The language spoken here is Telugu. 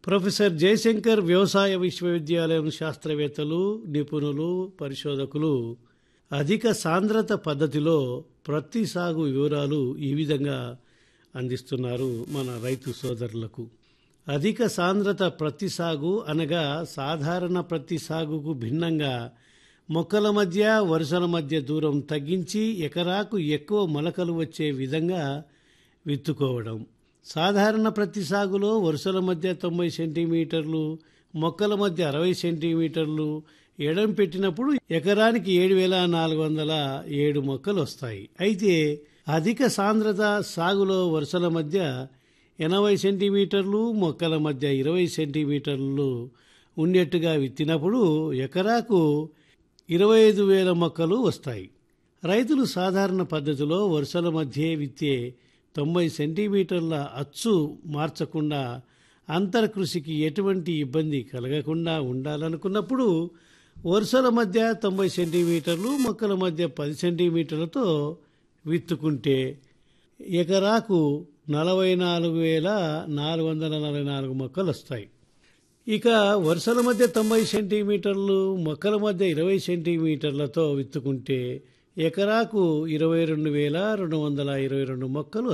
ప్రొఫెసర్ జయశంకర్ వ్యవసాయ విశ్వవిద్యాలయం శాస్త్రవేత్తలు నిపుణులు పరిశోధకులు అధిక సాంద్రత పద్ధతిలో ప్రతి సాగు వివరాలు ఈ విధంగా అందిస్తున్నారు మన రైతు సోదరులకు అధిక సాంద్రత ప్రతి సాగు అనగా సాధారణ ప్రతి సాగుకు భిన్నంగా మొక్కల మధ్య వరుసల మధ్య దూరం తగ్గించి ఎకరాకు ఎక్కువ మొలకలు వచ్చే విధంగా విత్తుకోవడం సాధారణ ప్రతి సాగులో వరుసల మధ్య తొంభై సెంటీమీటర్లు మొక్కల మధ్య అరవై సెంటీమీటర్లు ఎడం పెట్టినప్పుడు ఎకరానికి ఏడు వేల నాలుగు వందల ఏడు మొక్కలు వస్తాయి అయితే అధిక సాంద్రత సాగులో వరుసల మధ్య ఎనభై సెంటీమీటర్లు మొక్కల మధ్య ఇరవై సెంటీమీటర్లు ఉండేట్టుగా విత్తినప్పుడు ఎకరాకు ఇరవై ఐదు వేల మొక్కలు వస్తాయి రైతులు సాధారణ పద్ధతిలో వరుసల మధ్య విత్తే తొంభై సెంటీమీటర్ల అచ్చు మార్చకుండా అంతర్కృషికి ఎటువంటి ఇబ్బంది కలగకుండా ఉండాలనుకున్నప్పుడు వరుసల మధ్య తొంభై సెంటీమీటర్లు మొక్కల మధ్య పది సెంటీమీటర్లతో విత్తుకుంటే ఎకరాకు నలభై నాలుగు వేల నాలుగు వందల నలభై నాలుగు మొక్కలు వస్తాయి ఇక వరుసల మధ్య తొంభై సెంటీమీటర్లు మొక్కల మధ్య ఇరవై సెంటీమీటర్లతో విత్తుకుంటే ఎకరాకు ఇరవై రెండు వేల రెండు వందల ఇరవై రెండు మొక్కలు